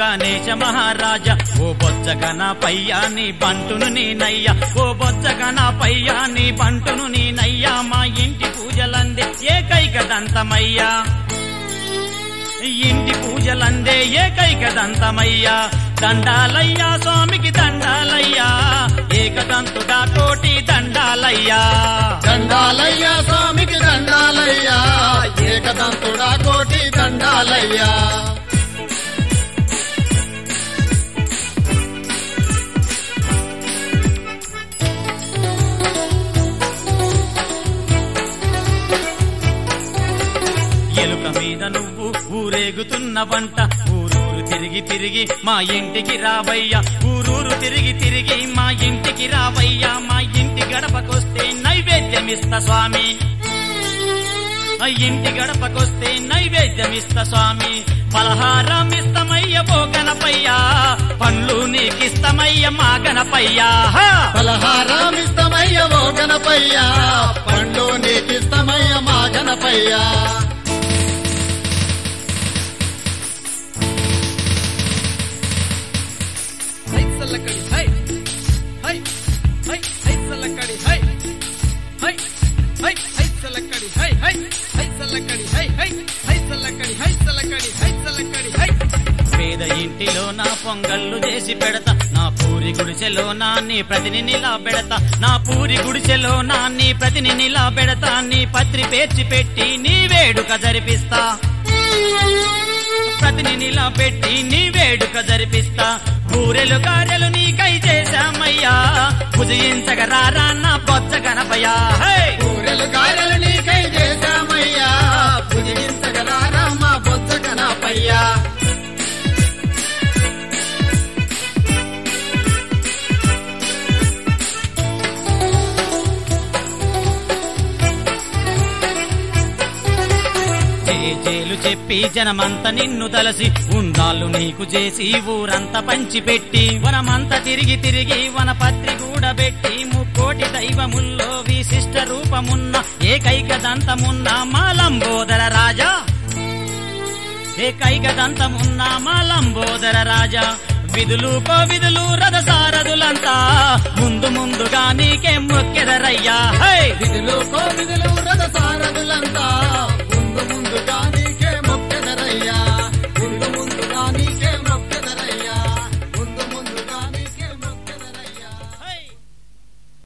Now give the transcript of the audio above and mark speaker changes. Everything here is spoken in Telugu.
Speaker 1: గణేశ మహారాజా ఓ బొజ్జగన పయ్యా నీ బంటును నేనయ్యా ఓ బొజ్జగన పయ్యా నీ బంటును నేనయ్యా మా ఇంటి పూజలందే ఏకైక దంతమయ్యా ఇంటి పూజలందే ఏకైక దంతమయ్యా దండాలయ్యా స్వామికి దండాలయ్యా ఏకదంతుడా కోటి దండాలయ్యా
Speaker 2: దండాలయ్యా స్వామికి దండాలయ్యా ఏకదంతుడా కోటి దండాలయ్యా
Speaker 1: ఎలుక మీద నువ్వు ఊరేగుతున్న వంట ఊరూరు తిరిగి తిరిగి మా ఇంటికి రావయ్యా ఊరూరు తిరిగి తిరిగి మా ఇంటికి రావయ్యా మా ఇంటి గడపకొస్తే నైవేద్యమిస్తా స్వామి ఆ ఇంటి గడపకొస్తే నైవేద్యమిస్తా స్వామి పలహారం ఇస్తమయ్య ఓ గణపయ్యా పండ్లు నీకిస్తమయ్య మా గణపయ్యా హా!
Speaker 2: పలహారామిస్తమయ్య ఓ గణపయ్యా పండు నీకిస్తమయ్య మా గణపయ్యా
Speaker 3: హై సల్లకడి హై హై హై హై సల్లకడి హై హై హై హై సల్లకడి హై హై హై సల్లకడి హై హై హై సల్లకడి హై సల్లకడి హై సల్లకడి హై
Speaker 1: పేద ఇంటిలో నా పొంగళ్ళు చేసి పెడతా నా పూరి గుడిసెలో నా నీ ప్రతిని నిలా పెడతా నా పూరి గుడిసెలో నా నీ ప్రతిని నిలా పెడతా నీ పత్రి పేర్చి పెట్టి నీ వేడుక జరిపిస్తా ప్రతిని నిలా పెట్టి నీ వేడుక జరిపిస్తా బూరెలు గారెలు నీకై చేశామయ్యా భుజయించగ రారా నా బొచ్చ గణపయ్యా హే!
Speaker 2: ఊరెలు గారెలు నీకై చేశామయ్యా భుజించగలారా మా బొజ్జ గణపయ్యా
Speaker 1: జేజేలు చెప్పి జనమంత నిన్ను తలసి ఉండాలు నీకు చేసి ఊరంతా పంచిపెట్టి వనమంతా తిరిగి తిరిగి వనపత్రి కూడబెట్టి ముక్కోటి దైవముల్లో విశిష్ట రూపమున్న ఏకైక దంతమున్న మాలంబోదర రాజా ఏకైక దంతమున్న మాలంబోదర రాజా విధులు కోవిధులు రథసారథులంతా ముందు ముందుగా నీకే మొక్కెదరయ్యా హై
Speaker 2: విధులు కోవిధులు రథ సారథులంతా ముందు ముందుగా నీకే మొక్కెదరయ్యా